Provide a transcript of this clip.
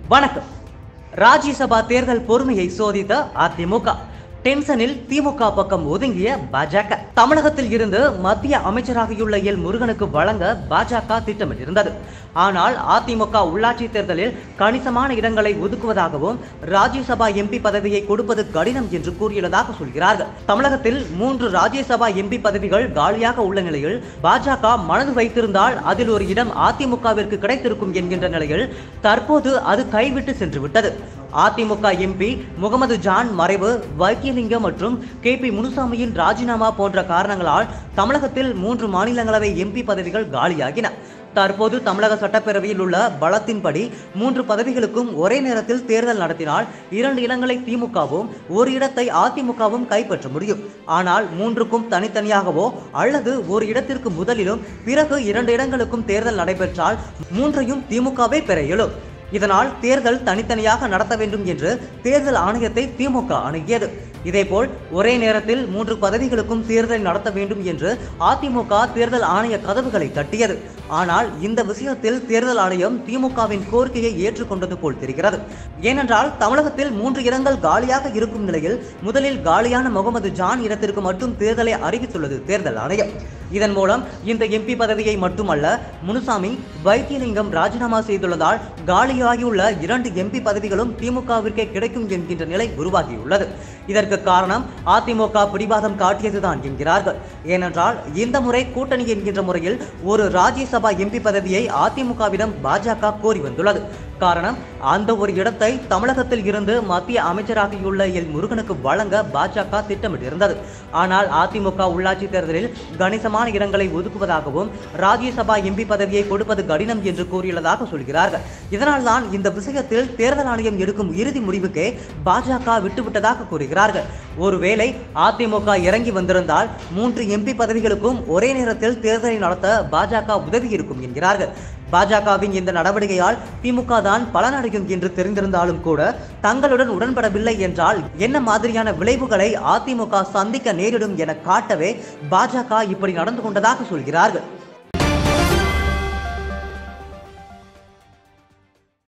வணக்கம் ராஜ்யசபா தேர்தல் பொறுமையை சோதித்த அதிமுக டென்ஷனில் திமுக பக்கம் ஒதுங்கிய பாஜக தமிழகத்தில் இருந்து மத்திய அமைச்சராகியுள்ள எல் முருகனுக்கு வழங்க பாஜக திட்டமிட்டிருந்தது ஆனால் அதிமுக உள்ளாட்சி தேர்தலில் கணிசமான இடங்களை ஒதுக்குவதாகவும் ராஜ்யசபா எம்பி பதவியை கொடுப்பது கடினம் என்று கூறியுள்ளதாக சொல்கிறார்கள் தமிழகத்தில் மூன்று ராஜ்யசபா எம்பி பதவிகள் காலியாக உள்ள நிலையில் பாஜக மனது வைத்திருந்தால் அதில் ஒரு இடம் அதிமுகவிற்கு கிடைத்திருக்கும் என்கின்ற நிலையில் தற்போது அது கைவிட்டு சென்று விட்டது அதிமுக எம்பி முகமது ஜான் மறைவு வைத்தியலிங்கம் மற்றும் கே பி முனுசாமியின் ராஜினாமா போன்ற காரணங்களால் தமிழகத்தில் மூன்று மாநிலங்களவை எம்பி பதவிகள் காலியாகின தற்போது தமிழக சட்டப்பேரவையில் உள்ள பலத்தின்படி மூன்று பதவிகளுக்கும் ஒரே நேரத்தில் தேர்தல் நடத்தினால் இரண்டு இடங்களை திமுகவும் ஒரு இடத்தை அதிமுகவும் கைப்பற்ற முடியும் ஆனால் மூன்றுக்கும் தனித்தனியாகவோ அல்லது ஒரு இடத்திற்கு முதலிலும் பிறகு இரண்டு இடங்களுக்கும் தேர்தல் நடைபெற்றால் மூன்றையும் திமுகவே பெற இயலும் இதனால் தேர்தல் தனித்தனியாக நடத்த வேண்டும் என்று தேர்தல் ஆணையத்தை திமுக அணுகியது இதேபோல் ஒரே நேரத்தில் மூன்று பதவிகளுக்கும் தேர்தல் நடத்த வேண்டும் என்று அதிமுக தேர்தல் ஆணைய கதவுகளை தட்டியது ஆனால் இந்த விஷயத்தில் தேர்தல் ஆணையம் திமுகவின் கோரிக்கையை ஏற்றுக்கொண்டது போல் தெரிகிறது ஏனென்றால் தமிழகத்தில் மூன்று இடங்கள் காலியாக இருக்கும் நிலையில் முதலில் காலியான முகமது ஜான் இடத்திற்கு மட்டும் தேர்தலை அறிவித்துள்ளது தேர்தல் ஆணையம் இதன் மூலம் இந்த எம்பி பதவியை மட்டுமல்ல முனுசாமி வைத்தியலிங்கம் ராஜினாமா செய்துள்ளதால் காலியாகியுள்ள இரண்டு எம்பி பதவிகளும் திமுகவிற்கே கிடைக்கும் என்கின்ற நிலை உருவாகியுள்ளது இதற்கு காரணம் அதிமுக பிடிவாதம் காட்டியதுதான் என்கிறார்கள் ஏனென்றால் இந்த முறை கூட்டணி என்கின்ற முறையில் ஒரு ராஜ்யசபா எம்பி பதவியை அதிமுகவிடம் பாஜக கோரி வந்துள்ளது காரணம் அந்த ஒரு இடத்தை தமிழகத்தில் இருந்து மத்திய அமைச்சராகியுள்ள எல் முருகனுக்கு வழங்க பாஜக திட்டமிட்டிருந்தது ஆனால் அதிமுக உள்ளாட்சி தேர்தலில் கணிசமான இடங்களை ஒதுக்குவதாகவும் ராஜ்யசபா எம்பி பதவியை கொடுப்பது கடினம் என்று கூறியுள்ளதாக சொல்கிறார்கள் இதனால் தான் இந்த விஷயத்தில் தேர்தல் ஆணையம் எடுக்கும் இறுதி முடிவுக்கே பாஜக விட்டுவிட்டதாக கூறுகிறார்கள் ஒருவேளை அதிமுக இறங்கி வந்திருந்தால் மூன்று எம்பி பதவிகளுக்கும் ஒரே நேரத்தில் தேர்தலை நடத்த பாஜக உதவி இருக்கும் என்கிறார்கள் பாஜகவின் இந்த நடவடிக்கையால் திமுக தான் பலனடையும் என்று தெரிந்திருந்தாலும் கூட தங்களுடன் உடன்படவில்லை என்றால் என்ன மாதிரியான விளைவுகளை அதிமுக சந்திக்க நேரிடும் என காட்டவே பாஜக இப்படி நடந்து கொண்டதாக சொல்கிறார்கள்